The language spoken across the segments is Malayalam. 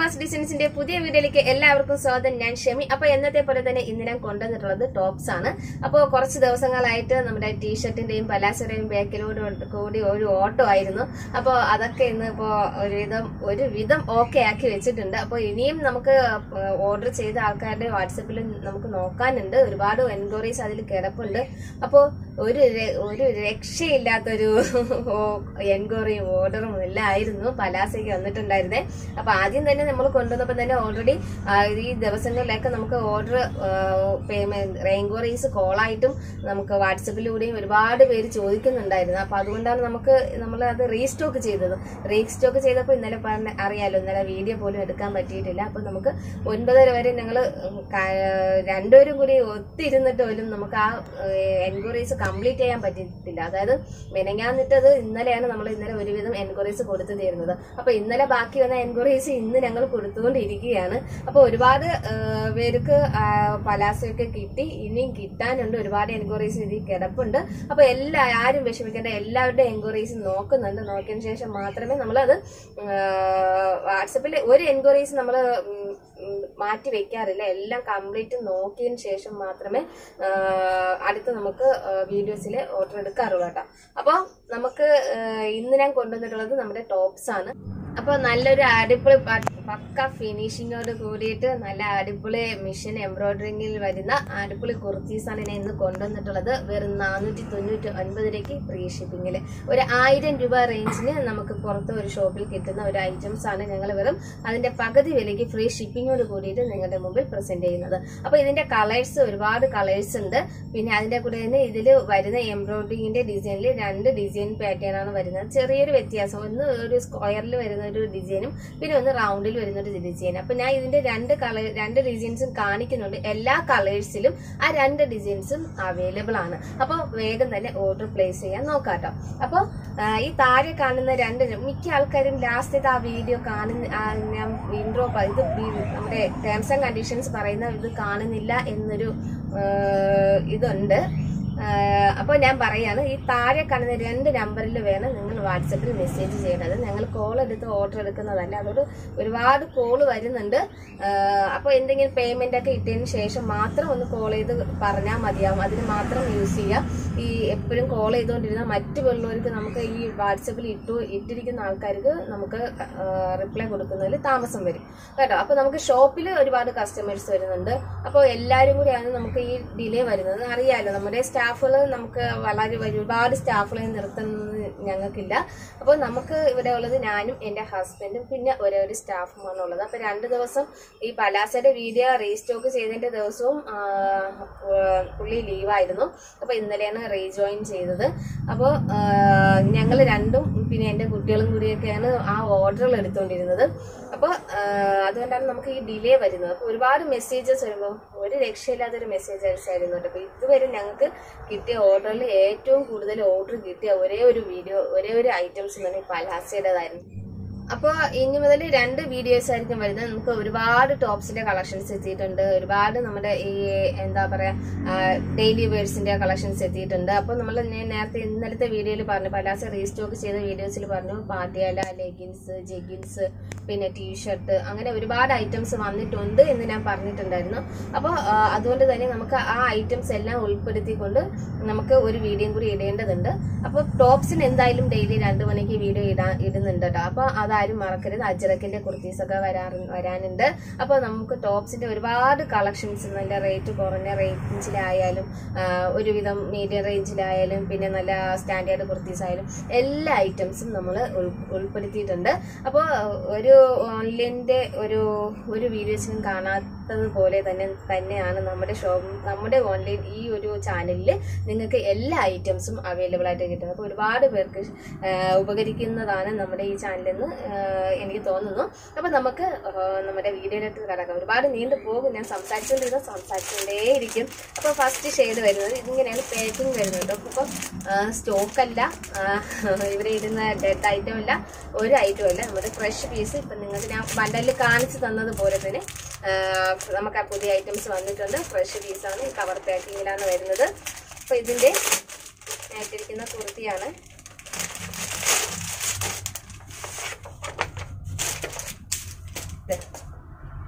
ഷമാസ് ഡിസൈൻസിന്റെ പുതിയ വീഡിയോയിലേക്ക് എല്ലാവർക്കും സ്വാഗതം ഞാൻ ഷെമി അപ്പൊ എന്നത്തെ പോലെ തന്നെ ഇന്ന് ഞാൻ കൊണ്ടുവന്നിട്ടുള്ളത് ടോപ്സ് ആണ് അപ്പോൾ കുറച്ച് ദിവസങ്ങളായിട്ട് നമ്മുടെ ടീഷർട്ടിന്റെയും പലാസയുടെയും ബാക്കിലൂടെ കൂടി ഒരു ഓട്ടോ ആയിരുന്നു അപ്പോൾ അതൊക്കെ ഇന്ന് ഇപ്പോൾ ഒരുവിധം ഒരു വിധം ഓക്കെ ആക്കി വെച്ചിട്ടുണ്ട് അപ്പോൾ ഇനിയും നമുക്ക് ഓർഡർ ചെയ്ത ആൾക്കാരുടെ വാട്സപ്പിൽ നമുക്ക് നോക്കാനുണ്ട് ഒരുപാട് എൻക്വയറീസ് അതിൽ കിടപ്പുണ്ട് അപ്പോൾ ഒരു ര- ഒരു രക്ഷയില്ലാത്തൊരു എൻക്വയറിയും ഓർഡറും എല്ലാം ആയിരുന്നു പലാസയ്ക്ക് വന്നിട്ടുണ്ടായിരുന്നേ അപ്പൊ ആദ്യം തന്നെ നമ്മൾ കൊണ്ടുവന്നപ്പോൾ തന്നെ ഓൾറെഡി ഈ ദിവസങ്ങളിലൊക്കെ നമുക്ക് ഓർഡർ പേയ്മെന്റ് എൻക്വയറീസ് കോളായിട്ടും നമുക്ക് വാട്സപ്പിലൂടെയും ഒരുപാട് പേര് ചോദിക്കുന്നുണ്ടായിരുന്നു അപ്പൊ അതുകൊണ്ടാണ് നമുക്ക് നമ്മൾ അത് റീസ്റ്റോക്ക് ചെയ്തത് റീസ്റ്റോക്ക് ചെയ്തപ്പോൾ ഇന്നലെ പറഞ്ഞ അറിയാലോ ഇന്നലെ വീഡിയോ പോലും എടുക്കാൻ പറ്റിയിട്ടില്ല അപ്പൊ നമുക്ക് ഒൻപതര വരെ ഞങ്ങൾ രണ്ടുപേരും കൂടി ഒത്തിരുന്നിട്ട് പോലും നമുക്ക് ആ എൻക്വയറീസ് കംപ്ലീറ്റ് ചെയ്യാൻ പറ്റിയിട്ടില്ല അതായത് മെനങ്ങാന്നിട്ടത് ഇന്നലെയാണ് നമ്മൾ ഇന്നലെ ഒരുവിധം എൻക്വയറീസ് കൊടുത്തു തീരുന്നത് അപ്പൊ ഇന്നലെ ബാക്കി വന്ന എൻക്വയറീസ് ഇന്ന് ഞങ്ങൾ കൊടുത്തുകൊണ്ടിരിക്കുകയാണ് അപ്പൊ ഒരുപാട് ആ, പേർക്ക് ആ, പലാസയൊക്കെ കിട്ടി ഇനിയും കിട്ടാനുണ്ട് ഒരുപാട് എൻക്വയറീസ് ഇതിൽ കിടപ്പുണ്ട് അപ്പൊ എല്ലാ ആരും വിഷമിക്കേണ്ട എല്ലാവരുടെയും എൻക്വയറീസ് നോക്കുന്നുണ്ട് നോക്കിയതിനു ശേഷം മാത്രമേ നമ്മളത് വാട്സപ്പിൽ ഒരു എൻക്വയറീസ് നമ്മൾ മാറ്റി വെക്കാറില്ല എല്ലാം കംപ്ലീറ്റ് നോക്കിയതിന് ശേഷം മാത്രമേ ആ, അടുത്ത് നമുക്ക് വീഡിയോസിൽ ഓർഡർ എടുക്കാറുള്ളൂ കേട്ടോ അപ്പോൾ നമുക്ക് ആ, ഇന്ന് ഞാൻ കൊണ്ടുവന്നിട്ടുള്ളത് നമ്മുടെ ടോപ്സ് ആണ് അപ്പോൾ നല്ലൊരു അടിപൊളി പ- പക്ക ഫിനിഷിങ്ങോട് കൂടിയിട്ട് നല്ല അടിപൊളി മിഷൻ എംബ്രോയിഡറിങ്ങിൽ വരുന്ന അടിപൊളി കുർത്തീസ് ആണ് ഞാൻ ഇന്ന് കൊണ്ടുവന്നിട്ടുള്ളത് വെറും നാനൂറ്റി തൊണ്ണൂറ്റി ഒൻപത് രൂപയ്ക്ക് ഫ്രീ ഷിപ്പിങ്ങിൽ ഒരു ആയിരം രൂപ റേഞ്ചിന് നമുക്ക് പുറത്ത് ഒരു ഷോപ്പിൽ കിട്ടുന്ന ഒരു ഐറ്റംസ് ആണ് ഞങ്ങൾ വെറും അതിന്റെ പകുതി വിലയ്ക്ക് ഫ്രീ ഷിപ്പിങ്ങോട് കൂടിയിട്ട് നിങ്ങളുടെ മുമ്പിൽ പ്രസന്റ് ചെയ്യുന്നത് അപ്പൊ ഇതിന്റെ കളേഴ്സ് ഒരുപാട് കളേഴ്സ് ഉണ്ട് പിന്നെ അതിന്റെ കൂടെ തന്നെ ഇതിൽ വരുന്ന എംബ്രോയിഡറിങ്ങിന്റെ ഡിസൈനിൽ രണ്ട് ഡിസൈൻ പാറ്റേൺ ആണ് വരുന്നത് ചെറിയൊരു വ്യത്യാസം ഒന്ന് ഒരു സ്ക്വയറിൽ വരുന്ന ഒരു ഡിസൈനും പിന്നെ ഒന്ന് റൗണ്ടിൽ വരുന്ന ഒരു ഡിസൈൻ അപ്പൊ ഞാൻ ഇതിന്റെ രണ്ട് കളർ രണ്ട് ഡിസൈൻസും കാണിക്കുന്നുണ്ട് എല്ലാ കളേഴ്സിലും ആ രണ്ട് ഡിസൈൻസും അവൈലബിൾ ആണ് അപ്പോൾ വേഗം തന്നെ ഓർഡർ പ്ലേസ് ചെയ്യാൻ നോക്കാട്ടോ അപ്പോൾ ഈ താഴെ കാണുന്ന രണ്ട് മിക്ക ആൾക്കാരും ലാസ്റ്റത്തെ ആ വീഡിയോ കാണുന്ന ആ, ഞാൻ ഇൻട്രോ ഇത് ഈ നമ്മുടെ ടേംസ് ആൻഡ് കണ്ടീഷൻസ് പറയുന്ന ഇത് കാണുന്നില്ല എന്നൊരു ആ, ഇതുണ്ട് അപ്പോൾ ഞാൻ പറയാണ് ഈ താഴെ കാണുന്ന രണ്ട് നമ്പറിൽ വേണം നിങ്ങൾ വാട്സപ്പിൽ മെസ്സേജ് ചെയ്യേണ്ടത് ഞങ്ങൾ കോൾ എടുത്ത് ഓർഡർ എടുക്കുന്നതല്ല അതോട് ഒരുപാട് കോൾ വരുന്നുണ്ട് അപ്പോൾ എന്തെങ്കിലും പേയ്മെന്റ് ഒക്കെ ഇട്ടതിന് ശേഷം മാത്രം ഒന്ന് കോൾ ചെയ്ത് പറഞ്ഞാൽ മതിയാവും അതിന് മാത്രം യൂസ് ചെയ്യാം ഈ എപ്പോഴും കോൾ ചെയ്തുകൊണ്ടിരുന്ന മറ്റു വെള്ളവർക്ക് നമുക്ക് ഈ വാട്സപ്പിൽ ഇട്ടു ഇട്ടിരിക്കുന്ന ആൾക്കാർക്ക് നമുക്ക് റിപ്ലൈ കൊടുക്കുന്നതിൽ താമസം വരും കേട്ടോ അപ്പോൾ നമുക്ക് ഷോപ്പിൽ ഒരുപാട് കസ്റ്റമേഴ്സ് വരുന്നുണ്ട് അപ്പോൾ എല്ലാവരും കൂടിയാണ് നമുക്ക് ഈ ഡിലേ വരുന്നത് അറിയാലോ നമ്മുടെ സ്റ്റാഫുകൾ നമുക്ക് വളരെ ഒരുപാട് സ്റ്റാഫുകളെ നിർത്തുന്നത് ഞങ്ങൾക്കില്ല അപ്പോൾ നമുക്ക് ഇവിടെ ഉള്ളത് ഞാനും എൻ്റെ ഹസ്ബൻഡും പിന്നെ ഒരേ ഒരു സ്റ്റാഫുമാണ് ഉള്ളത് അപ്പോൾ രണ്ട് ദിവസം ഈ പലാസയുടെ വീഡിയോ റീസ്റ്റോക്ക് ചെയ്തതിൻ്റെ ദിവസവും ആ, ആ, പുള്ളി ലീവായിരുന്നു അപ്പോൾ ഇന്നലെയാണ് റീജോയിൻ ചെയ്തത് അപ്പോൾ ഞങ്ങൾ രണ്ടും പിന്നെ എൻ്റെ കുട്ടികളും കൂടിയൊക്കെയാണ് ആ ഓർഡറുകൾ എടുത്തുകൊണ്ടിരുന്നത് അപ്പോൾ അതുകൊണ്ടാണ് നമുക്ക് ഈ ഡിലേ വരുന്നത് അപ്പോൾ ഒരുപാട് മെസ്സേജസ് വരുമ്പോൾ ഒരു രക്ഷയില്ലാത്തൊരു മെസ്സേജ് അയച്ചായിരുന്നു കേട്ടോ അപ്പോൾ ഇതുവരെ ഞങ്ങൾക്ക് കിട്ടിയ ഓർഡറിൽ ഏറ്റവും കൂടുതൽ ഓർഡർ കിട്ടിയ ഒരേ ഒരു വീഡിയോ ഒരേ ഒരു ഐറ്റംസ് എന്ന് പറഞ്ഞാൽ പലാസയുടേതായിരുന്നു അപ്പോൾ ഇനി മുതൽ രണ്ട് വീഡിയോസ് ആയിരിക്കും വരുന്നത് നമുക്ക് ഒരുപാട് ടോപ്സിന്റെ കളക്ഷൻസ് എത്തിയിട്ടുണ്ട് ഒരുപാട് നമ്മുടെ ഈ എന്താ പറയാ ഡെയിലി വേഴ്സിന്റെ കളക്ഷൻസ് എത്തിയിട്ടുണ്ട് അപ്പോൾ നമ്മൾ ഞാൻ നേരത്തെ ഇന്നലത്തെ വീഡിയോയിൽ പറഞ്ഞു പലാസ റീസ്റ്റോക്ക് ചെയ്ത വീഡിയോസിൽ പറഞ്ഞു പാട്ടിയാല ലെഗിൻസ് ജെഗിൻസ് പിന്നെ ടീഷർട്ട് അങ്ങനെ ഒരുപാട് ഐറ്റംസ് വന്നിട്ടുണ്ട് എന്ന് ഞാൻ പറഞ്ഞിട്ടുണ്ടായിരുന്നു അപ്പോൾ അതുകൊണ്ട് തന്നെ നമുക്ക് ആ ഐറ്റംസ് എല്ലാം ഉൾപ്പെടുത്തിക്കൊണ്ട് നമുക്ക് ഒരു വീഡിയോയും കൂടി ഇടേണ്ടതുണ്ട് അപ്പോൾ ടോപ്സിന് എന്തായാലും ഡെയിലി രണ്ട് മണിക്ക് വീഡിയോ ഇടാൻ ഇടുന്നുണ്ട് കേട്ടോ അപ്പോൾ അതാരും മറക്കരുത് അജ്രക്കിന്റെ കുർത്തീസ് ഒക്കെ വരാറ് വരാനുണ്ട് അപ്പോൾ നമുക്ക് ടോപ്സിന്റെ ഒരുപാട് കളക്ഷൻസ് നല്ല റേറ്റ് കുറഞ്ഞ റേഞ്ചിലായാലും ആ, ഒരുവിധം മീഡിയം റേഞ്ചിലായാലും പിന്നെ നല്ല സ്റ്റാൻഡേർഡ് കുർത്തീസ് ആയാലും എല്ലാ ഐറ്റംസും നമ്മൾ ഉൾപ്പെടുത്തിയിട്ടുണ്ട് അപ്പോൾ ഒരു ഓൺലൈനിന്റെ ഒരു ഒരു വീഡിയോസിനും കാണാത്തത് പോലെ തന്നെ തന്നെയാണ് നമ്മുടെ ഷോപ്പ് നമ്മുടെ ഓൺലൈൻ ഈ ഒരു ചാനലിൽ നിങ്ങൾക്ക് എല്ലാ ഐറ്റംസും അവൈലബിൾ ആയിട്ട് കിട്ടുന്നത് അപ്പോൾ ഒരുപാട് പേർക്ക് ആ, ഉപകരിക്കുന്നതാണ് നമ്മുടെ ഈ ചാനലെന്ന് ആ, എനിക്ക് തോന്നുന്നു അപ്പോൾ നമുക്ക് ആ, നമ്മുടെ വീഡിയോയിലേക്ക് കിടക്കാം ഒരുപാട് നീണ്ടു പോകും ഞാൻ സംസാരിച്ചുകൊണ്ടിരുന്ന സംസാരിച്ചുകൊണ്ടേയിരിക്കും അപ്പോൾ ഫസ്റ്റ് ഷെയ്ഡ് വരുന്നത് ഇതിങ്ങനെയാണ് പാക്കിംഗ് വരുന്നത് കേട്ടോ അപ്പോൾ സ്റ്റോക്ക് അല്ല ആ, ഇവിടെ ഇടുന്ന ഡെഡ് ഐറ്റം അല്ല ഒരു ഐറ്റം അല്ല നമ്മുടെ ഫ്രഷ് പീസ് ഇപ്പം നിങ്ങൾക്ക് ഞാൻ ബണ്ടലിൽ കാണിച്ചു തന്നതുപോലെ തന്നെ ആ, നമുക്ക് ആ പുതിയ ഐറ്റംസ് വന്നിട്ടുണ്ട് ഫ്രഷ് പീസാണ് ഈ കവർ പാക്കിങ്ങിലാണ് വരുന്നത് അപ്പോൾ ഇതിൻ്റെ ഇട്ടിരിക്കുന്ന കുർത്തിയാണ് ഇത്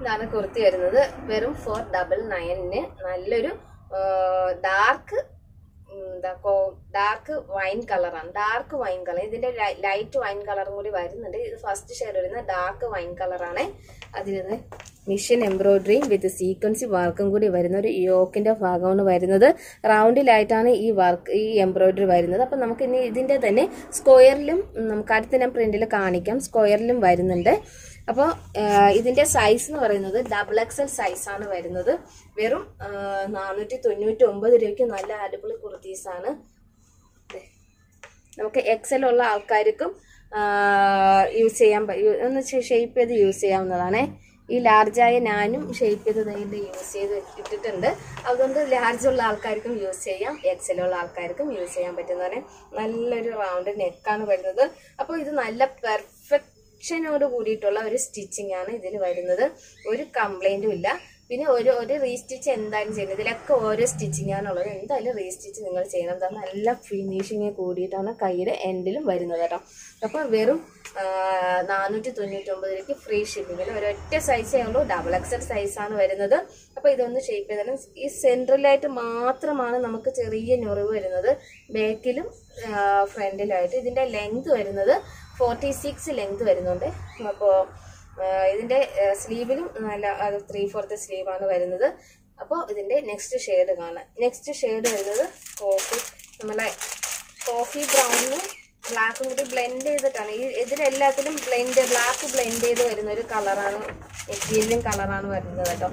ഇതാണ് കുർത്തി വരുന്നത് വെറും ഫോർ ഡബിൾ നയനിന് നല്ലൊരു ഡാർക്ക് എന്താ ഡാർക്ക് വൈൻ കളറാണ് ഡാർക്ക് വൈൻ കളർ ഇതിന്റെ ലൈറ്റ് വൈൻ കളറും കൂടി വരുന്നുണ്ട് ഇത് ഫസ്റ്റ് ഷെയ്ഡ് വരുന്ന ഡാർക്ക് വൈൻ കളറാണ് അതിന് മിഷൻ എംബ്രോയിഡറിയും വിത്ത് സീക്വൻസി വർക്കും കൂടി വരുന്ന ഒരു യോക്കിന്റെ ഭാഗമാണ് വരുന്നത് റൗണ്ടിലായിട്ടാണ് ഈ വർക്ക് ഈ എംബ്രോയിഡറി വരുന്നത് അപ്പൊ നമുക്ക് ഇനി ഇതിന്റെ തന്നെ സ്ക്വയറിലും നമുക്ക് അടുത്ത ഞാൻ പ്രിന്റിൽ കാണിക്കാം സ്ക്വയറിലും വരുന്നുണ്ട് അപ്പോൾ ഇതിന്റെ സൈസ് എന്ന് പറയുന്നത് ഡബിൾ എക്സൽ സൈസ് ആണ് വരുന്നത് വെറും നാനൂറ്റി തൊണ്ണൂറ്റി ഒമ്പത് രൂപയ്ക്ക് നല്ല അടിപൊളി കുർത്തീസാണ് നമുക്ക് എക്സൽ ഉള്ള ആൾക്കാർക്കും യൂസ് ചെയ്യാൻ പ- യു- ഒന്ന് ഷേപ്പ് ചെയ്ത് യൂസ് ചെയ്യാവുന്നതാണ് ഈ ലാർജായ ഞാനും ഷേപ്പ് ചെയ്ത് ഇതിന്റെ യൂസ് ചെയ്ത് ഇട്ടിട്ടുണ്ട് അതുകൊണ്ട് ലാർജ് ഉള്ള ആൾക്കാർക്കും യൂസ് ചെയ്യാം എക്സൽ ഉള്ള ആൾക്കാർക്കും യൂസ് ചെയ്യാൻ പറ്റുന്നതാണ് നല്ലൊരു റൗണ്ട് നെക്കാണ് വരുന്നത് അപ്പോൾ ഇത് നല്ല പെർഫെക്ഷനോട് കൂടിയിട്ടുള്ള ഒരു സ്റ്റിച്ചിങ് ആണ് ഇതിന് വരുന്നത് ഒരു കംപ്ലൈന്റും ഇല്ല പിന്നെ ഒരു ഒരു റീസ്റ്റിച്ച് എന്തായാലും ചെയ്യുന്നത് ഇതിലൊക്കെ ഓരോ സ്റ്റിച്ചിങ് ആണുള്ളത് എന്തായാലും റീസ്റ്റിച്ച് നിങ്ങൾ ചെയ്യണം അത് നല്ല ഫിനിഷിങ് കൂടിയിട്ടാണ് കൈയുടെ എൻഡിലും വരുന്നത് കേട്ടോ അപ്പോൾ വെറും നാനൂറ്റി തൊണ്ണൂറ്റി ഒമ്പത് രൂപയ്ക്ക് ഫ്രീ ഷിപ്പിങ്ങിൽ ഒരൊറ്റ സൈസേ ഉള്ളൂ ഡബിൾ എക്സൽ സൈസാണ് വരുന്നത് അപ്പോൾ ഇതൊന്ന് ഷേപ്പ് ചെയ്താലും ഈ സെൻട്രലായിട്ട് മാത്രമാണ് നമുക്ക് ചെറിയ ഞൊറിവ് വരുന്നത് ബാക്കിലും ഫ്രണ്ടിലായിട്ട് ഇതിൻ്റെ ലെങ്ത് വരുന്നത് ഫോർട്ടി സിക്സ് ലെങ്ത് വരുന്നുണ്ട് അപ്പോൾ ഇതിന്റെ സ്ലീവിലും നല്ല അത് ത്രീ ഫോർത്ത് സ്ലീവാണ് വരുന്നത് അപ്പോൾ ഇതിന്റെ നെക്സ്റ്റ് ഷെയ്ഡ് കാണാം നെക്സ്റ്റ് ഷെയ്ഡ് വരുന്നത് കോഫി നമ്മളെ കോഫി ബ്രൗണും ബ്ലാക്കും കൂടി ബ്ലെൻഡ് ചെയ്തിട്ടാണ് ഈ ഇതിലെല്ലാത്തിലും ബ്ലെൻഡ് ബ്ലാക്ക് ബ്ലെൻഡ് ചെയ്ത് വരുന്ന ഒരു കളറാണ് മെറ്റീരിയലും കളറാണ് വരുന്നത് കേട്ടോ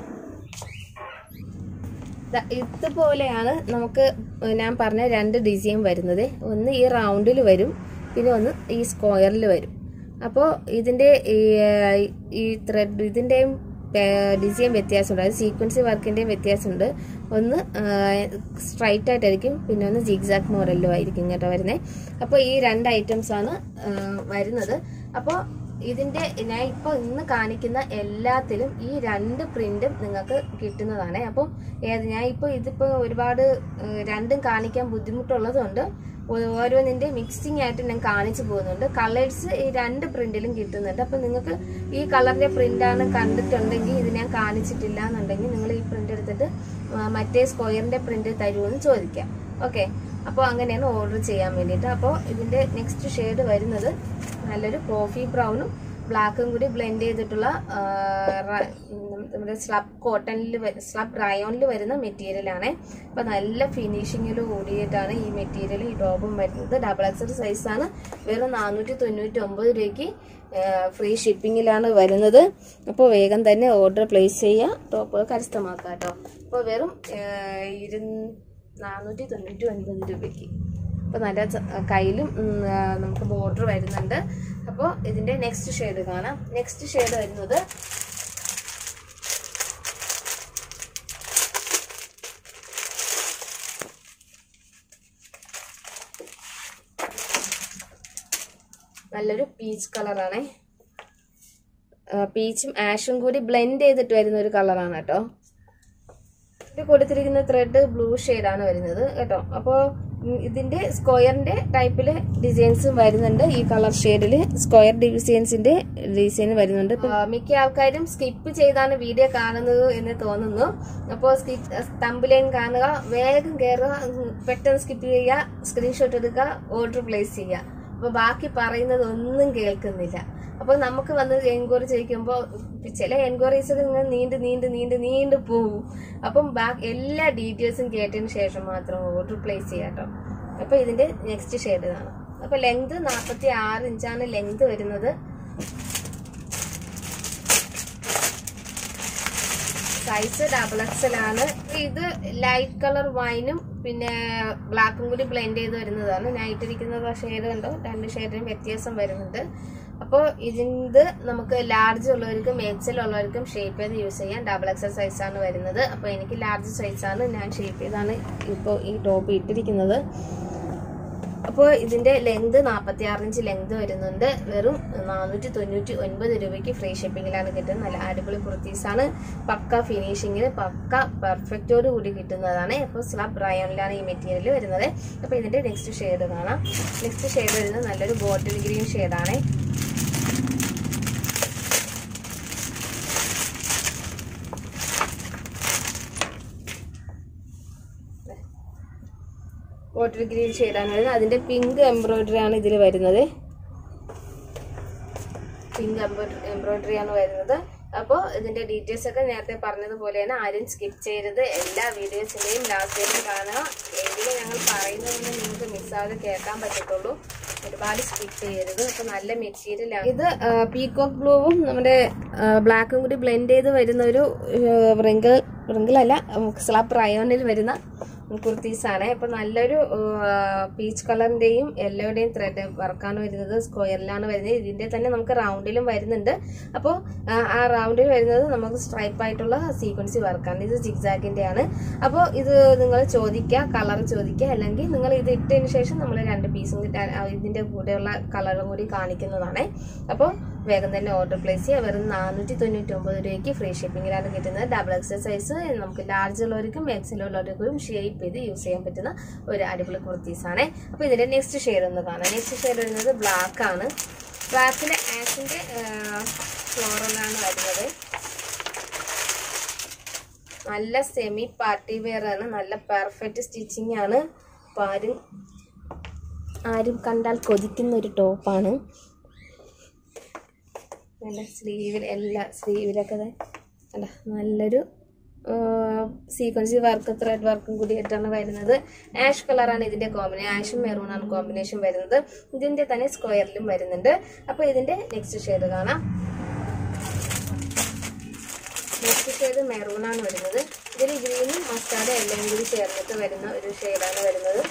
ദാ ഇതുപോലെയാണ് നമുക്ക് ഞാൻ പറഞ്ഞ രണ്ട് ഡിസൈൻ വരുന്നത് ഒന്ന് ഈ റൗണ്ടിൽ വരും പിന്നെ ഒന്ന് ഈ സ്ക്വയറിൽ വരും അപ്പോൾ ഇതിൻ്റെ ഈ ഈ ത്രെഡ് ഇതിൻ്റെയും ഡിസൈൻ വ്യത്യാസമുണ്ട് അത് സീക്വൻസി വർക്കിൻ്റെയും വ്യത്യാസമുണ്ട് ഒന്ന് സ്ട്രൈറ്റ് ആയിട്ടായിരിക്കും പിന്നെ ഒന്ന് ജിഗ്സാക് മോഡലിലും ആയിരിക്കും കേട്ടോ വരുന്നത് അപ്പോൾ ഈ രണ്ട് ഐറ്റംസ് ആണ് ആ, വരുന്നത് അപ്പോൾ ഇതിന്റെ ഞാൻ ഇപ്പോൾ ഇന്ന് കാണിക്കുന്ന എല്ലാത്തിലും ഈ രണ്ട് പ്രിന്റും നിങ്ങൾക്ക് കിട്ടുന്നതാണ് അപ്പം ഏത് ഞാൻ ഇപ്പോൾ ഇതിപ്പോൾ ഒരുപാട് ഏഹ്, രണ്ടും കാണിക്കാൻ ബുദ്ധിമുട്ടുള്ളതുകൊണ്ട് ഓ- ഓരോന്നിന്റെ മിക്സിംഗ് ആയിട്ട് ഞാൻ കാണിച്ചു പോകുന്നുണ്ട് കളേഴ്സ് ഈ രണ്ട് പ്രിന്റിലും കിട്ടുന്നുണ്ട് അപ്പം നിങ്ങൾക്ക് ഈ കളറിന്റെ പ്രിന്റാണ് കണ്ടിട്ടുണ്ടെങ്കിൽ ഇത് ഞാൻ കാണിച്ചിട്ടില്ല എന്നുണ്ടെങ്കിൽ നിങ്ങൾ ഈ പ്രിന്റ് എടുത്തിട്ട് ആ, മറ്റേ സ്ക്വയറിന്റെ പ്രിന്റ് തരുമെന്ന് ചോദിക്കാം ഓക്കെ അപ്പോൾ അങ്ങനെയാണ് ഓർഡർ ചെയ്യാൻ വേണ്ടിയിട്ട് അപ്പോൾ ഇതിന്റെ നെക്സ്റ്റ് ഷെയ്ഡ് വരുന്നത് നല്ലൊരു കോഫി ബ്രൗണും ബ്ലാക്കും കൂടി ബ്ലെൻഡ് ചെയ്തിട്ടുള്ള ആ, റ- ഉം, നമ്മുടെ സ്ലബ് കോട്ടണിൽ സ്ലബ് റയോണിൽ വരുന്ന മെറ്റീരിയൽ ആണ് അപ്പൊ നല്ല ഫിനിഷിങ്ങിൽ കൂടിയിട്ടാണ് ഈ മെറ്റീരിയൽ ഈ ടോപ്പും വരുന്നത് ഡബിൾ എക്സൽ സൈസ് ആണ് വെറും നാനൂറ്റി തൊണ്ണൂറ്റി ഒമ്പത് രൂപയ്ക്ക് ഫ്രീ ഷിപ്പിങ്ങിലാണ് വരുന്നത് അപ്പോൾ വേഗം തന്നെ ഓർഡർ പ്ലേസ് ചെയ്യുക ടോപ്പ് കരസ്ഥമാക്കുക കേട്ടോ അപ്പോൾ വെറും ഇരു നാനൂറ്റി തൊണ്ണൂറ്റി ഒൻപത് രൂപയ്ക്ക് അപ്പോൾ നല്ല ച- കയ്യിലും ഉം, ആ, നമുക്ക് ബോർഡർ വരുന്നുണ്ട് അപ്പോൾ ഇതിന്റെ നെക്സ്റ്റ് ഷെയ്ഡ് കാണാം നെക്സ്റ്റ് ഷെയ്ഡ് വരുന്നത് നല്ലൊരു പീച്ച് കളറാണേ പീച്ചും ആഷും കൂടി ബ്ലെൻഡ് ചെയ്തിട്ട് വരുന്ന ഒരു കളറാണ് കേട്ടോ ഇത് കൊടുത്തിരിക്കുന്ന ത്രെഡ് ബ്ലൂ ആണ് വരുന്നത് കേട്ടോ അപ്പോൾ ഇതിന്റെ സ്ക്വയറിന്റെ ടൈപ്പില് ഡിസൈൻസും വരുന്നുണ്ട് ഈ കളർ ഷെയ്ഡിൽ സ്ക്വയർ ഡിസൈൻസിന്റെ ഡിസൈൻ വരുന്നുണ്ട് ഇപ്പൊ, ആ, മിക്ക ആൾക്കാരും സ്കിപ്പ് ചെയ്താണ് വീഡിയോ കാണുന്നത് എന്ന് തോന്നുന്നു അപ്പോൾ തമ്പിലൈൻ കാണുക വേഗം കയറുക ഉം, പെട്ടെന്ന് സ്കിപ്പ് ചെയ്യുക സ്ക്രീൻഷോട്ട് എടുക്കുക ഓർഡർ പ്ലേസ് ചെയ്യുക അപ്പൊ ബാക്കി പറയുന്നത് ഒന്നും കേൾക്കുന്നില്ല അപ്പൊ നമുക്ക് വന്ന് എൻക്വയറി ചോദിക്കുമ്പോൾ ചില എൻക്വയറീസ് ഇങ്ങനെ നീണ്ട് നീണ്ട് നീണ്ട് നീണ്ട് പോകും അപ്പം ബാക്കി എല്ലാ ഡീറ്റെയിൽസും കേട്ടതിന് ശേഷം മാത്രം ഓർഡർ പ്ലേസ് ചെയ്യാം കേട്ടോ അപ്പൊ ഇതിന്റെ നെക്സ്റ്റ് ഷെയ്ഡ് കാണാം അപ്പൊ ലെങ്ത് നാൽപ്പത്തി ആറ് ഇഞ്ചാണ് ലെങ്ത് വരുന്നത് സൈസ് ഡബിൾ എക്സൽ ആണ് ഇത് ലൈറ്റ് കളർ വൈനും പിന്നെ ബ്ലാക്കും കൂടി ബ്ലെൻഡ് ചെയ്ത് വരുന്നതാണ് ഞാൻ ഇട്ടിരിക്കുന്ന ഷെയ്ഡ് കണ്ടോ രണ്ട് ഷെയ്ഡിനും വ്യത്യാസം വരുന്നുണ്ട് അപ്പോൾ ഇതിൻ്റെ നമുക്ക് ലാർജ് ഉള്ളവർക്കും എക്സൽ ഉള്ളവർക്കും ഷേപ്പ് ചെയ്ത് യൂസ് ചെയ്യാം ഡബിൾ എക്സൽ സൈസാണ് വരുന്നത് അപ്പോൾ എനിക്ക് ലാർജ് സൈസാണ് ഞാൻ ഷേപ്പ് ചെയ്താണ് ഇപ്പോൾ ഈ ടോപ്പ് ഇട്ടിരിക്കുന്നത് അപ്പോൾ ഇതിന്റെ ലെങ്ത് നാൽപ്പത്തി ആറ് ഇഞ്ച് ലെങ്ത് വരുന്നുണ്ട് വെറും നാനൂറ്റി തൊണ്ണൂറ്റി ഒൻപത് രൂപയ്ക്ക് ഫ്രീ ഷിപ്പിങ്ങിലാണ് കിട്ടുന്നത് നല്ല അടിപൊളി കുർത്തീസാണ് പക്ക ഫിനിഷിങ്ങിന് പക്ക പെർഫെക്റ്റോട് കൂടി കിട്ടുന്നതാണ് അപ്പോൾ സ്ലബ് റയോണിലാണ് ഈ മെറ്റീരിയൽ വരുന്നത് അപ്പോൾ ഇതിന്റെ നെക്സ്റ്റ് ഷെയ്ഡ് കാണാം നെക്സ്റ്റ് ഷെയ്ഡ് വരുന്നത് നല്ലൊരു ബോട്ടിൽ ഗ്രീൻ ഷെയ്ഡാണ് വാട്ടർ ഗ്രീൻ ഷെയ്ഡാണ് വരുന്നത് അതിന്റെ പിങ്ക് എംബ്രോയിഡറി ആണ് ഇതിൽ വരുന്നത് പിങ്ക് എംബ്രോയിഡറി ആണ് വരുന്നത് അപ്പോൾ ഇതിന്റെ ഡീറ്റെയിൽസ് ഒക്കെ നേരത്തെ പറഞ്ഞതുപോലെ തന്നെ ആരും സ്കിപ്പ് ചെയ്യരുത് എല്ലാ വീഡിയോസിന്റെയും ലാസ്റ്റ് കാണുക എങ്കിലും ഞങ്ങൾ പറയുന്നതൊന്നും നിങ്ങൾക്ക് മിസ്സാതെ കേൾക്കാൻ പറ്റത്തുള്ളൂ ഒരുപാട് സ്കിപ്പ് ചെയ്യരുത് അപ്പൊ നല്ല മെറ്റീരിയൽ ആണ് ഇത് പീകോക്ക് ബ്ലൂവും നമ്മുടെ ബ്ലാക്കും കൂടി ബ്ലെൻഡ് ചെയ്ത് വരുന്ന ഒരു റിങ്കിൾ റിങ്കിൾ അല്ല സ്ലബ് റയോണിൽ വരുന്ന കുർത്തീസ് ആണ് അപ്പൊ നല്ലൊരു പീച്ച് കളറിന്റെയും യെല്ലോയുടെയും ത്രെഡ് വർക്കാണ് വരുന്നത് സ്ക്വയറിലാണ് വരുന്നത് ഇതിന്റെ തന്നെ നമുക്ക് റൗണ്ടിലും വരുന്നുണ്ട് അപ്പോൾ ആ റൗണ്ടിൽ വരുന്നത് നമുക്ക് സ്ട്രൈപ്പ് ആയിട്ടുള്ള സീക്വൻസി വർക്കാണ് ഇത് ജിഗ്സാഗിന്റെ ആണ് അപ്പോൾ ഇത് നിങ്ങൾ ചോദിക്കുക കളർ ചോദിക്കുക അല്ലെങ്കിൽ നിങ്ങൾ ഇത് ഇട്ടതിന് ശേഷം നമ്മൾ രണ്ട് പീസും ഇതിന്റെ കൂടെയുള്ള കളറും കൂടി കാണിക്കുന്നതാണ് അപ്പോൾ വേഗം തന്നെ ഓർഡർ പ്ലേസ് ചെയ്യുക വെറും നാനൂറ്റി തൊണ്ണൂറ്റി ഒമ്പത് രൂപയ്ക്ക് ഫ്രീ ഷിപ്പിങ്ങിലാണ് കിട്ടുന്നത് ഡബിൾ എക്സൽ സൈസ് നമുക്ക് ലാർജ് ഉള്ളവർക്കും എക്സൽ ഉള്ളവർക്കും ഷേപ്പ് ചെയ്ത് യൂസ് ചെയ്യാൻ പറ്റുന്ന ഒരു അടിപൊളി കുർത്തീസ് ആണ് അപ്പോൾ ഇതിന്റെ നെക്സ്റ്റ് ഷെയ്ഡ് ഒന്ന് കാണാം നെക്സ്റ്റ് ഷെയ്ഡ് വരുന്നത് ബ്ലാക്ക് ആണ് ബ്ലാക്കിലെ ആഷിന്റെ ഫ്ലോറലാണ് വരുന്നത് നല്ല സെമി പാർട്ടി വെയർ ആണ് നല്ല പെർഫെക്റ്റ് സ്റ്റിച്ചിങ് ആണ് അപ്പോൾ ആരും ആരും കണ്ടാൽ കൊതിക്കുന്ന ഒരു ടോപ്പാണ് നല്ല സ്ലീവിൽ എല്ലാ സ്ലീവിലൊക്കെ ദേ അല്ല നല്ലൊരു സീക്വൻസി വർക്ക് ത്രെഡ് വർക്കും കൂടി ആയിട്ടാണ് വരുന്നത് ആഷ് കളറാണ് ഇതിന്റെ കോമ്പിനേഷൻ ആഷും മെറൂണാണ് കോമ്പിനേഷൻ വരുന്നത് ഇതിന്റെ തന്നെ സ്ക്വയറിലും വരുന്നുണ്ട് അപ്പോൾ ഇതിന്റെ നെക്സ്റ്റ് ഷെയ്ഡ് കാണാം നെക്സ്റ്റ് ഷെയ്ഡ് മെറൂണാണ് വരുന്നത് ഇതിൽ ഗ്രീനും മസ്റ്റാർഡ് എല്ലാം കൂടി ചേർന്നിട്ട് വരുന്ന ഒരു ഷെയ്ഡാണ് വരുന്നത്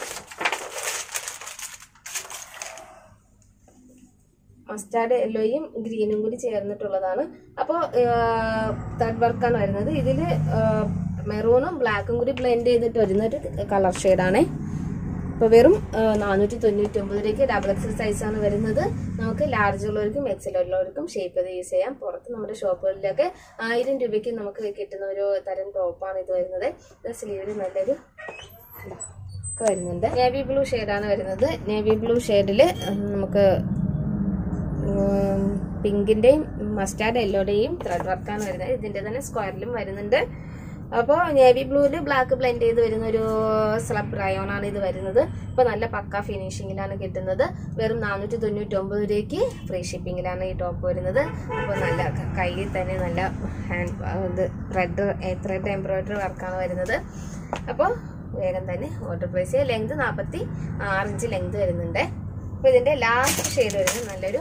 മസ്റ്റാർഡ് യെല്ലോയും ഗ്രീനും കൂടി ചേർന്നിട്ടുള്ളതാണ് അപ്പോൾ തേർഡ് വർക്കാണ് വരുന്നത് ഇതിൽ മെറൂണും ബ്ലാക്കും കൂടി ബ്ലെൻഡ് ചെയ്തിട്ട് വരുന്ന ഒരു കളർ ഷെയ്ഡാണേ അപ്പോൾ വെറും നാനൂറ്റി തൊണ്ണൂറ്റി ഒമ്പത് രൂപയ്ക്ക് ഡബിൾ എക്സൽ സൈസാണ് വരുന്നത് നമുക്ക് ലാർജ് ഉള്ളവർക്കും എക്സൽ ഉള്ളവർക്കും ഷേപ്പ് ചെയ്ത് യൂസ് ചെയ്യാം പുറത്ത് നമ്മുടെ ഷോപ്പുകളിലൊക്കെ ആയിരം രൂപയ്ക്ക് നമുക്ക് കിട്ടുന്ന ഒരു തരം ടോപ്പാണ് ഇത് വരുന്നത് സ്ലീവിൽ നല്ലൊരു ഒക്കെ വരുന്നുണ്ട് നേവി ബ്ലൂ ഷെയ്ഡാണ് വരുന്നത് നേവി ബ്ലൂ ഷെയ്ഡിൽ നമുക്ക് പിങ്കിന്റെയും മസ്റ്റാർഡ് യെല്ലോയുടെയും ത്രെഡ് വർക്കാണ് വരുന്നത് ഇതിന്റെ തന്നെ സ്ക്വയറിലും വരുന്നുണ്ട് അപ്പോൾ നേവി ബ്ലൂവിൽ ബ്ലാക്ക് ബ്ലെൻഡ് ചെയ്ത് വരുന്ന ഒരു സ്ലബ് റയോൺ ആണ് ഇത് വരുന്നത് അപ്പോൾ നല്ല പക്ക ഫിനിഷിങ്ങിലാണ് കിട്ടുന്നത് വെറും നാനൂറ്റി തൊണ്ണൂറ്റി ഒമ്പത് രൂപയ്ക്ക് ഫ്രീ ഷിപ്പിങ്ങിലാണ് ഈ ടോപ്പ് വരുന്നത് അപ്പോൾ നല്ല കയ്യിൽ തന്നെ നല്ല ഹാൻഡ് ഇത് ത്രെഡ് ത്രെഡ് എംബ്രോയിഡറി വർക്കാണ് വരുന്നത് അപ്പോൾ വേഗം തന്നെ ഓർഡർ പ്രൈസ് ചെയ്യുക ലെങ്ത് നാൽപ്പത്തി ആറ് ഇഞ്ച് ലെങ്ത് വരുന്നുണ്ട് അപ്പോൾ ഇതിന്റെ ലാസ്റ്റ് ഷെയ്ഡ് വരുന്നത് നല്ലൊരു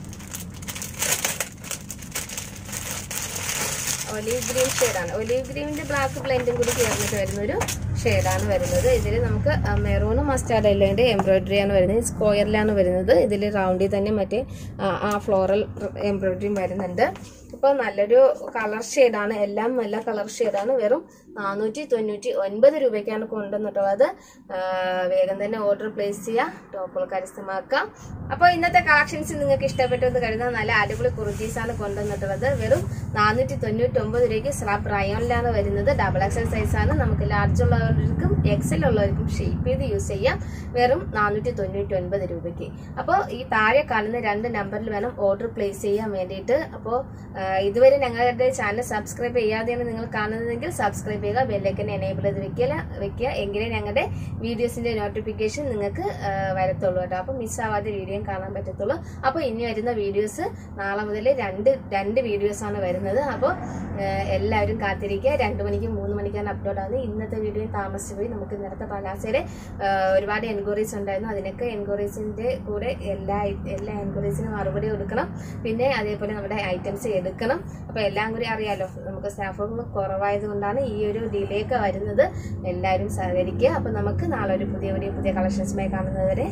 ഒലീവ് ഗ്രീൻ ഷെയ്ഡാണ് ഒലീവ് ഗ്രീനിന്റെ ബ്ലാക്ക് ബ്ലെൻഡും കൂടി ചേർന്നിട്ട് വരുന്ന ഒരു ഷെയ്ഡാണ് വരുന്നത് ഇതിൽ നമുക്ക് മെറൂണും മസ്റ്റാർഡ് എല്ലോന്റെ എംബ്രോയിഡറി ആണ് വരുന്നത് സ്ക്വയറിലാണ് വരുന്നത് ഇതിൽ റൗണ്ടിൽ തന്നെ മറ്റേ ആ ഫ്ലോറൽ എംബ്രോയിഡറിയും വരുന്നുണ്ട് അപ്പോൾ നല്ലൊരു കളർ ഷെയ്ഡാണ് എല്ലാം നല്ല കളർ ഷെയ്ഡാണ് വെറും നാനൂറ്റി തൊണ്ണൂറ്റി ഒൻപത് രൂപയ്ക്കാണ് കൊണ്ടുവന്നിട്ടുള്ളത് വേഗം തന്നെ ഓർഡർ പ്ലേസ് ചെയ്യുക ടോപ്പുകൾ കരസ്ഥമാക്കാം അപ്പോൾ ഇന്നത്തെ കളക്ഷൻസ് നിങ്ങൾക്ക് ഇഷ്ടപ്പെട്ടു എന്ന് കരുതുന്ന നല്ല അടിപൊളി കുർത്തീസാണ് കൊണ്ടുവന്നിട്ടുള്ളത് വെറും നാനൂറ്റി തൊണ്ണൂറ്റി ഒമ്പത് രൂപയ്ക്ക് സ്ലാബ് റയോണിലാണ് വരുന്നത് ഡബിൾ എക്സൽ സൈസാണ് നമുക്ക് ലാർജ് ഉള്ളവർക്കും എക്സൽ ഉള്ളവർക്കും ഷേപ്പ് ചെയ്ത് യൂസ് ചെയ്യാം വെറും നാനൂറ്റി തൊണ്ണൂറ്റി ഒൻപത് രൂപയ്ക്ക് അപ്പോൾ ഈ താഴെ കാണുന്ന രണ്ട് നമ്പറിൽ വേണം ഓർഡർ പ്ലേസ് ചെയ്യാൻ വേണ്ടിയിട്ട് അപ്പോൾ ഇതുവരെ ഞങ്ങളുടെ ചാനൽ സബ്സ്ക്രൈബ് ചെയ്യാതെയാണ് നിങ്ങൾ കാണുന്നതെങ്കിൽ സബ്സ്ക്രൈബ് ചെയ്യുക ബെല്ലൈക്കൻ എനേബിൾ ചെയ്ത് വെക്കുക വെക്കുക എങ്കിലേ ഞങ്ങളുടെ വീഡിയോസിന്റെ നോട്ടിഫിക്കേഷൻ നിങ്ങൾക്ക് വരത്തുള്ളൂ കേട്ടോ അപ്പോൾ മിസ്സാവാതെ വീഡിയോയും കാണാൻ പറ്റത്തുള്ളൂ അപ്പോൾ ഇനി വരുന്ന വീഡിയോസ് നാളെ മുതൽ രണ്ട് രണ്ട് വീഡിയോസ് ആണ് വരുന്നത് അപ്പോൾ എല്ലാവരും കാത്തിരിക്കുക രണ്ട് മണിക്കും മൂന്ന് മണിക്കാണ് അപ്ലോഡ് ആവുന്നത് ഇന്നത്തെ വീഡിയോ താമസിച്ചു പോയി നമുക്ക് ഇന്നലത്തെ പലാസയുടെ ഒരുപാട് എൻക്വയറീസ് ഉണ്ടായിരുന്നു അതിനൊക്കെ എൻക്വയറീസിന്റെ കൂടെ എല്ലാ എല്ലാ എൻക്വയറീസിനും മറുപടി കൊടുക്കണം പിന്നെ അതേപോലെ നമ്മുടെ ഐറ്റംസ് എടുക്കണം അപ്പോൾ എല്ലാം കൂടി അറിയാലോ നമുക്ക് സ്റ്റാഫുകൾ കുറവായത് കൊണ്ടാണ് ഈ ഒരു ഡിലേ ഒക്കെ വരുന്നത് എല്ലാവരും സഹകരിക്കുക അപ്പോൾ നമുക്ക് നാളെ ഒരു പുതിയ പുതിയ പുതിയ കളക്ഷൻസുമായി കാണുന്നതുവരെ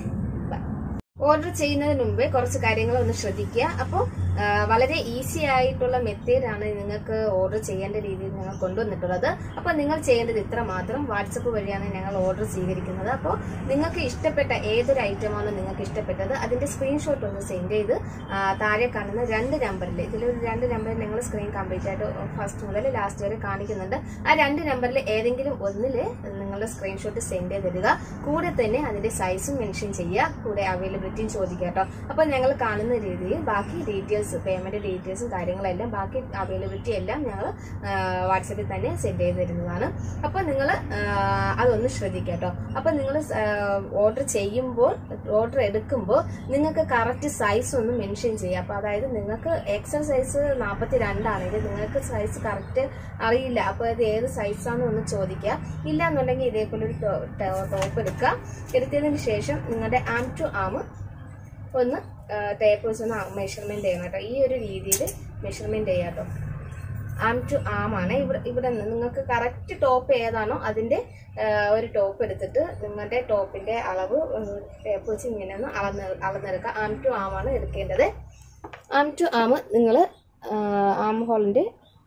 ഓർഡർ ചെയ്യുന്നതിന് മുമ്പേ കുറച്ച് കാര്യങ്ങൾ ഒന്ന് ശ്രദ്ധിക്കുക അപ്പോൾ വളരെ ഈസി ആയിട്ടുള്ള മെത്തേഡ് ആണ് നിങ്ങൾക്ക് ഓർഡർ ചെയ്യേണ്ട രീതിയിൽ ഞങ്ങൾ കൊണ്ടുവന്നിട്ടുള്ളത് അപ്പോൾ നിങ്ങൾ ചെയ്യേണ്ടത് ഇത്ര മാത്രം വാട്സപ്പ് വഴിയാണ് ഞങ്ങൾ ഓർഡർ സ്വീകരിക്കുന്നത് അപ്പോൾ നിങ്ങൾക്ക് ഇഷ്ടപ്പെട്ട ഏതൊരു ഐറ്റമാണോ നിങ്ങൾക്ക് ഇഷ്ടപ്പെട്ടത് അതിന്റെ സ്ക്രീൻഷോട്ട് ഒന്ന് സെൻഡ് ചെയ്ത് താഴെ കാണുന്ന രണ്ട് നമ്പറിൽ ഇതിലൊരു രണ്ട് നമ്പറിൽ നിങ്ങൾ സ്ക്രീൻ കംപ്ലീറ്റ് ആയിട്ട് ഫസ്റ്റ് മുതൽ ലാസ്റ്റ് വരെ കാണിക്കുന്നുണ്ട് ആ രണ്ട് നമ്പറിൽ ഏതെങ്കിലും ഒന്നിൽ നിങ്ങളുടെ സ്ക്രീൻഷോട്ട് സെൻഡ് ചെയ്തിടുക കൂടെ തന്നെ അതിന്റെ സൈസും മെൻഷൻ ചെയ്യുക കൂടെ അവൈലബിലിറ്റിയും ചോദിക്കുക കേട്ടോ അപ്പോൾ ഞങ്ങൾ കാണുന്ന രീതിയിൽ ബാക്കി ഡീറ്റെയിൽസ് ഡീറ്റെയിൽസ് പേയ്മെന്റ് ഡീറ്റെയിൽസും കാര്യങ്ങളെല്ലാം ബാക്കി അവൈലബിലിറ്റി എല്ലാം ഞങ്ങൾ വാട്സപ്പിൽ തന്നെ സെൻഡ് ചെയ്ത് തരുന്നതാണ് അപ്പോൾ നിങ്ങൾ അതൊന്ന് ശ്രദ്ധിക്കുക കേട്ടോ അപ്പോൾ നിങ്ങൾ ഓർഡർ ചെയ്യുമ്പോൾ ഓർഡർ എടുക്കുമ്പോൾ നിങ്ങൾക്ക് കറക്റ്റ് സൈസ് ഒന്ന് മെൻഷൻ ചെയ്യുക അപ്പോൾ അതായത് നിങ്ങൾക്ക് എക്സൽ സൈസ് നാൽപ്പത്തി രണ്ടാണെങ്കിൽ നിങ്ങൾക്ക് സൈസ് കറക്റ്റ് അറിയില്ല അപ്പോൾ അത് ഏത് സൈസാണെന്ന് ഒന്ന് ചോദിക്കുക ഇല്ല എന്നുണ്ടെങ്കിൽ ഇതേപോലെ ഒരു ടോപ്പ് എടുക്കുക എടുത്തതിന് ശേഷം നിങ്ങളുടെ ആം ടു ആം ഒന്ന് ടേപ്പ് വെച്ച് ഒന്ന് മെഷർമെന്റ് ചെയ്യണം കേട്ടോ ഈ ഒരു രീതിയിൽ മെഷർമെന്റ് ചെയ്യാം കേട്ടോ ആം ടു ആം ആണ് ഇവിടെ ഇവിടെ നിന്ന് നിങ്ങൾക്ക് കറക്റ്റ് ടോപ്പ് ഏതാണോ അതിന്റെ ആ, ഒരു ടോപ്പ് എടുത്തിട്ട് നിങ്ങളുടെ ടോപ്പിന്റെ അളവ് ടേപ്പ് വെച്ച് ഇങ്ങനെ ഒന്ന് അളന്ന് അളന്നെടുക്കുക ആം ടു ആം ആണ് എടുക്കേണ്ടത് ആം ടു ആം നിങ്ങൾ ആം ഹോളിന്റെ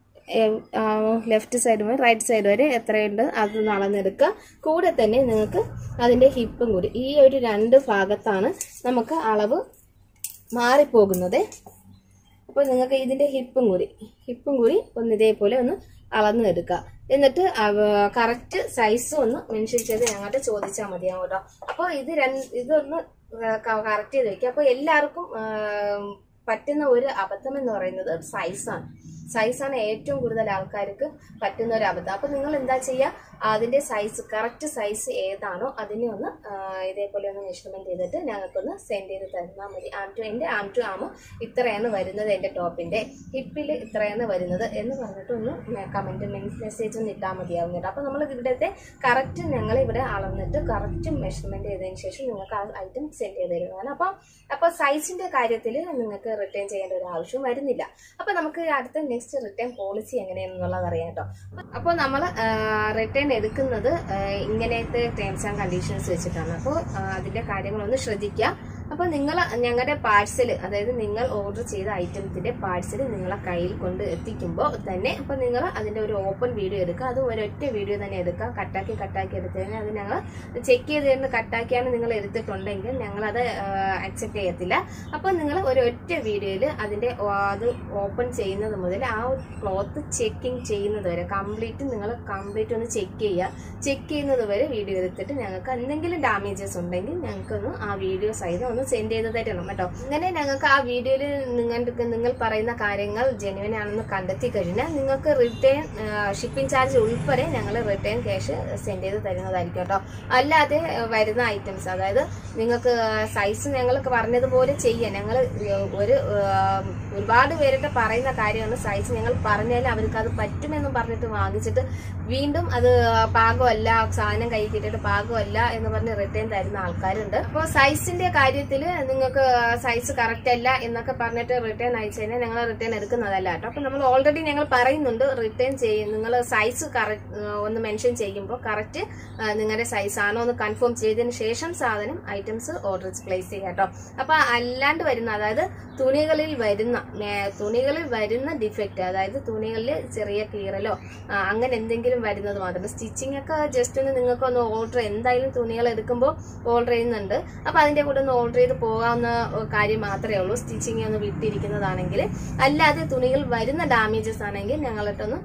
ലെഫ്റ്റ് സൈഡ് മുതൽ റൈറ്റ് സൈഡ് വരെ എത്രയുണ്ട് അത് അളന്നെടുക്കുക കൂടെ തന്നെ നിങ്ങൾക്ക് അതിന്റെ ഹിപ്പും കൂടി ഈ ഒരു രണ്ട് ഭാഗത്താണ് നമുക്ക് അളവ് മാറിപ്പോകുന്നത് അപ്പോൾ നിങ്ങൾക്ക് ഇതിന്റെ ഹിപ്പും കൂടി ഹിപ്പും കൂടി ഒന്ന് ഇതേപോലെ ഒന്ന് അളന്നെടുക്കുക എന്നിട്ട് കറക്റ്റ് സൈസ് ഒന്ന് മെൻഷൻ ചെയ്ത് ഞങ്ങളുടെ ചോദിച്ചാൽ മതിയാവും കേട്ടോ അപ്പോൾ ഇത് രണ്ട് ഇതൊന്ന് കറക്റ്റ് ചെയ്ത് വെക്കുക അപ്പോൾ എല്ലാവർക്കും ആ, പറ്റുന്ന ഒരു അബദ്ധം എന്ന് പറയുന്നത് സൈസാണ് സൈസാണ് ഏറ്റവും കൂടുതൽ ആൾക്കാർക്ക് പറ്റുന്ന ഒരു അബദ്ധം അപ്പൊ നിങ്ങൾ എന്താ ചെയ്യുക അതിന്റെ സൈസ് കറക്റ്റ് സൈസ് ഏതാണോ അതിനെ ഒന്ന് ആ, ഇതേപോലെ ഒന്ന് മെഷർമെന്റ് ചെയ്തിട്ട് ഞങ്ങൾക്കൊന്ന് സെൻഡ് ചെയ്ത് തന്നാൽ മതി ആം ടു എൻ്റെ ആം ടു ആം ഇത്രയാണ് വരുന്നത് എൻ്റെ ടോപ്പിന്റെ ഹിപ്പിൽ ഇത്രയാണ് വരുന്നത് എന്ന് പറഞ്ഞിട്ട് ഒന്ന് കമന്റ് മെസ്സേജ് ഒന്ന് ഇട്ടാൽ മതിയാവും കേട്ടോ അപ്പൊ നമ്മൾ ഇവിടുത്തെ കറക്റ്റ് ഞങ്ങൾ ഇവിടെ അളന്നിട്ട് കറക്റ്റ് മെഷർമെന്റ് ചെയ്തതിന് ശേഷം നിങ്ങൾക്ക് ആ ഐറ്റം സെൻഡ് ചെയ്ത് തരുന്നതാണ് അപ്പം അപ്പോൾ സൈസിന്റെ കാര്യത്തിൽ നിങ്ങൾക്ക് റിട്ടേൺ ചെയ്യേണ്ട ഒരു ആവശ്യം വരുന്നില്ല അപ്പൊ നമുക്ക് അടുത്ത നെക്സ്റ്റ് റിട്ടേൺ പോളിസി എങ്ങനെയാണെന്നുള്ളത് അറിയാം കേട്ടോ അപ്പോൾ നമ്മൾ റിട്ടേൺ എടുക്കുന്നത് ആ, ഇങ്ങനത്തെ ടേംസ് ആൻഡ് കണ്ടീഷൻസ് വെച്ചിട്ടാണ് അപ്പോൾ അതിന്റെ കാര്യങ്ങളൊന്ന് ശ്രദ്ധിക്കുക അപ്പോൾ നിങ്ങൾ ഞങ്ങളുടെ പാഴ്സൽ അതായത് നിങ്ങൾ ഓർഡർ ചെയ്ത ഐറ്റത്തിന്റെ പാഴ്സൽ നിങ്ങളെ കയ്യിൽ കൊണ്ട് എത്തിക്കുമ്പോൾ തന്നെ അപ്പോൾ നിങ്ങൾ അതിന്റെ ഒരു ഓപ്പൺ വീഡിയോ എടുക്കുക അത് ഒരൊറ്റ വീഡിയോ തന്നെ എടുക്കുക കട്ടാക്കി കട്ടാക്കി എടുത്തു കഴിഞ്ഞാൽ അത് ഞങ്ങൾ ചെക്ക് ചെയ്ത് കഴിഞ്ഞ് കട്ടാക്കിയാണ് നിങ്ങൾ എടുത്തിട്ടുണ്ടെങ്കിൽ ഞങ്ങളത് അക്സെപ്റ്റ് ചെയ്യത്തില്ല അപ്പോൾ നിങ്ങൾ ഒരു ഒറ്റ വീഡിയോയിൽ അതിന്റെ ഓ- അത് ഓപ്പൺ ചെയ്യുന്നത് മുതൽ ആ ക്ലോത്ത് ചെക്കിങ് ചെയ്യുന്നത് വരെ കംപ്ലീറ്റ് നിങ്ങൾ കംപ്ലീറ്റ് ഒന്ന് ചെക്ക് ചെയ്യുക ചെക്ക് ചെയ്യുന്നത് വരെ വീഡിയോ എടുത്തിട്ട് ഞങ്ങൾക്ക് എന്തെങ്കിലും ഡാമേജസ് ഉണ്ടെങ്കിൽ ഞങ്ങൾക്കൊന്ന് ആ വീഡിയോ സഹിതം ഒന്ന് സെൻഡ് ചെയ്ത് തരണം കേട്ടോ അങ്ങനെ ഞങ്ങൾക്ക് ആ വീഡിയോയിൽ നിങ്ങൾക്ക് നിങ്ങൾ പറയുന്ന കാര്യങ്ങൾ ജെന്യുവൻ ആണെന്ന് കണ്ടെത്തി കഴിഞ്ഞാൽ നിങ്ങൾക്ക് റിട്ടേൺ ഷിപ്പിംഗ് ചാർജ് ഉൾപ്പെടെ ഞങ്ങൾ റിട്ടേൺ ക്യാഷ് സെൻഡ് ചെയ്ത് തരുന്നതായിരിക്കും കേട്ടോ അല്ലാതെ ആ, വരുന്ന ഐറ്റംസ് അതായത് നിങ്ങൾക്ക് സൈസ് ഞങ്ങൾക്ക് പറഞ്ഞതുപോലെ ചെയ്യാം ഞങ്ങൾ ഒരു ആ, ഒരുപാട് പേരുടെ പറയുന്ന കാര്യമാണ് സൈസ് ഞങ്ങൾ പറഞ്ഞാൽ അവർക്ക് അത് പറ്റുമെന്ന് പറഞ്ഞിട്ട് വാങ്ങിച്ചിട്ട് വീണ്ടും അത് പാകമല്ല സാധനം കൈ കിട്ടിയിട്ട് പാകമല്ല എന്ന് പറഞ്ഞ് റിട്ടേൺ തരുന്ന ആൾക്കാരുണ്ട് അപ്പോൾ സൈസിന്റെ കാര്യത്തിൽ നിങ്ങൾക്ക് സൈസ് കറക്റ്റ് അല്ല എന്നൊക്കെ പറഞ്ഞിട്ട് റിട്ടേൺ അയച്ചു കഴിഞ്ഞാൽ ഞങ്ങൾ റിട്ടേൺ എടുക്കുന്നതല്ല കേട്ടോ അപ്പോൾ നമ്മൾ ഓൾറെഡി ഞങ്ങൾ പറയുന്നുണ്ട് റിട്ടേൺ ചെയ്യും നിങ്ങൾ സൈസ് കറക്റ്റ് ഒന്ന് മെൻഷൻ ചെയ്യുമ്പോൾ കറക്റ്റ് നിങ്ങളുടെ സൈസ് ആണോ എന്ന് കൺഫേം ചെയ്തതിന് ശേഷം സാധനം ഐറ്റംസ് ഓർഡർ പ്ലേസ് ചെയ്യുക കേട്ടോ അപ്പൊ അല്ലാണ്ട് വരുന്ന അതായത് തുണികളിൽ വരുന്ന മേ- തുണികളിൽ വരുന്ന ഡിഫക്റ്റ് അതായത് തുണികളിൽ ചെറിയ കീറലോ ആ, അങ്ങനെ എന്തെങ്കിലും വരുന്നത് മാത്രം സ്റ്റിച്ചിങ് ഒക്കെ ജസ്റ്റ് ഒന്ന് നിങ്ങൾക്ക് ഒന്ന് ഓർഡർ എന്തായാലും തുണികൾ എടുക്കുമ്പോൾ ഓർഡർ ചെയ്യുന്നുണ്ട് അപ്പൊ അതിന്റെ കൂടെ ഒന്ന് ഓർഡർ ചെയ്ത് പോകാവുന്ന കാര്യം മാത്രമേ ഉള്ളൂ സ്റ്റിച്ചിങ് ഒന്ന് വിട്ടിരിക്കുന്നതാണെങ്കിൽ അല്ലാതെ തുണികൾ വരുന്ന ഡാമേജസ് ആണെങ്കിൽ ഞങ്ങളിട്ടൊന്ന്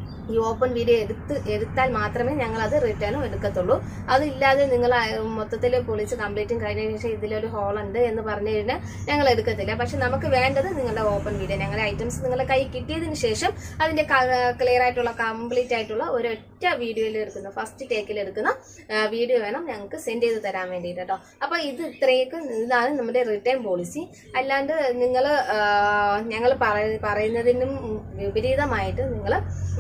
ഈ ഓപ്പൺ വീഡിയോ എടുത്ത് എടുത്താൽ മാത്രമേ ഞങ്ങൾ അത് റിട്ടേണും എടുക്കത്തുള്ളൂ അതില്ലാതെ നിങ്ങൾ മൊത്തത്തിൽ പൊളിച്ച് കംപ്ലീറ്റും കഴിഞ്ഞ ശേഷം ഇതിലൊരു ഹോൾ ഉണ്ട് എന്ന് പറഞ്ഞു കഴിഞ്ഞാൽ ഞങ്ങൾ എടുക്കത്തില്ല പക്ഷെ നമുക്ക് വേണ്ടത് നിങ്ങളുടെ ഓപ്പൺ വീഡിയോ ഞങ്ങളുടെ ഐറ്റംസ് നിങ്ങളുടെ കൈ കിട്ടിയതിന് ശേഷം അതിന്റെ ക്ലിയർ ആയിട്ടുള്ള കംപ്ലീറ്റ് ആയിട്ടുള്ള ഒരൊറ്റ വീഡിയോയിൽ എടുക്കുന്ന ഫസ്റ്റ് ടേക്കിൽ എടുക്കുന്ന വീഡിയോ വേണം ഞങ്ങൾക്ക് സെൻഡ് ചെയ്ത് തരാൻ വേണ്ടിയിട്ട് കേട്ടോ അപ്പൊ ഇത് ഇത്രയൊക്കെ ഇതാണ് നമ്മുടെ റിട്ടേൺ പോളിസി അല്ലാണ്ട് നിങ്ങൾ ഞങ്ങൾ പറയുന്നതിനും വിപരീതമായിട്ട് നിങ്ങൾ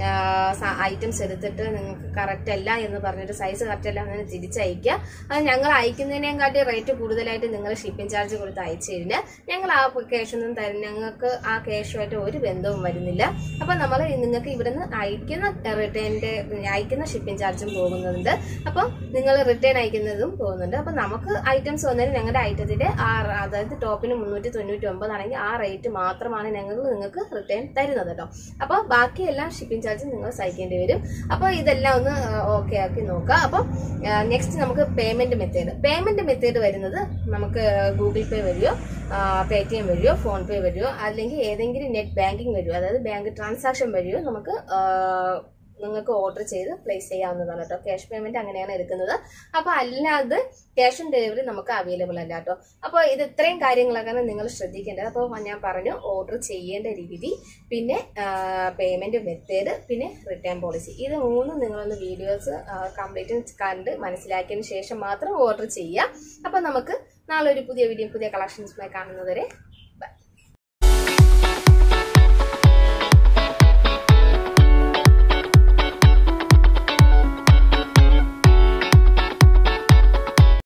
ഐറ്റംസ് എടുത്തിട്ട് നിങ്ങൾക്ക് കറക്റ്റ് അല്ല എന്ന് പറഞ്ഞിട്ട് സൈസ് കറക്റ്റ് അല്ല എന്ന് തിരിച്ചയക്കുക അത് ഞങ്ങൾ അയക്കുന്നതിനേയും കാട്ടി റേറ്റ് കൂടുതലായിട്ട് നിങ്ങൾ ഷിപ്പിംഗ് ചാർജ് കൊടുത്ത് അയച്ചു കഴിഞ്ഞാൽ ഞങ്ങൾ ആ ക്യാഷ് ഒന്നും തരും ഞങ്ങൾക്ക് ആ ക്യാഷുമായിട്ട് ഒരു ബന്ധവും വരുന്നില്ല അപ്പൊ നമ്മൾ നിങ്ങൾക്ക് ഇവിടുന്ന് അയക്കുന്ന റിട്ടേണിന്റെ അയക്കുന്ന ഷിപ്പിംഗ് ചാർജും പോകുന്നുണ്ട് അപ്പൊ നിങ്ങൾ റിട്ടേൺ അയക്കുന്നതും പോകുന്നുണ്ട് അപ്പൊ നമുക്ക് ഐറ്റംസ് വന്നതിന് ഞങ്ങളുടെ ഐറ്റത്തിന്റെ ആ റ- അതായത് ടോപ്പിന് മുന്നൂറ്റി തൊണ്ണൂറ്റി ഒമ്പതാണെങ്കിൽ ആ റേറ്റ് മാത്രമാണ് ഞങ്ങൾ നിങ്ങൾക്ക് റിട്ടേൺ തരുന്നത് കേട്ടോ അപ്പൊ ബാക്കിയെല്ലാം ഷിപ്പിംഗ് ചാർജ് നിങ്ങൾ സഹിക്കേണ്ടി വരും അപ്പോൾ ഇതെല്ലാം ഒന്ന് ഓക്കെ ആക്കി നോക്കുക അപ്പം നെക്സ്റ്റ് നമുക്ക് പേയ്മെന്റ് മെത്തേഡ് പേയ്മെന്റ് മെത്തേഡ് വരുന്നത് നമുക്ക് ഗൂഗിൾ പേ വഴിയോ പേ ടി എം വഴിയോ ഫോൺ പേ വഴിയോ അല്ലെങ്കിൽ ഏതെങ്കിലും നെറ്റ് ബാങ്കിങ് വഴിയോ അതായത് ബാങ്ക് ട്രാൻസാക്ഷൻ വഴിയോ നമുക്ക് നിങ്ങൾക്ക് ഓർഡർ ചെയ്ത് പ്ലേസ് ചെയ്യാവുന്നതാണ് കേട്ടോ ക്യാഷ് പേയ്മെന്റ് അങ്ങനെയാണ് എടുക്കുന്നത് അപ്പോൾ അല്ലാതെ ക്യാഷ് ഓൺ ഡെലിവറി നമുക്ക് അവൈലബിൾ അല്ല കേട്ടോ അപ്പോൾ ഇത് ഇത്രയും കാര്യങ്ങളൊക്കെയാണ് നിങ്ങൾ ശ്രദ്ധിക്കേണ്ടത് അപ്പോൾ ഞാൻ പറഞ്ഞു ഓർഡർ ചെയ്യേണ്ട രീതി പിന്നെ പേയ്മെന്റ് മെത്തേഡ് പിന്നെ റിട്ടേൺ പോളിസി ഇത് മൂന്നും നിങ്ങളൊന്ന് വീഡിയോസ് കംപ്ലീറ്റ് കണ്ട് മനസ്സിലാക്കിയതിന് ശേഷം മാത്രം ഓർഡർ ചെയ്യുക അപ്പോൾ നമുക്ക് നാളെ ഒരു പുതിയ വീഡിയോ പുതിയ കളക്ഷൻസുമായി കാണുന്നവരെ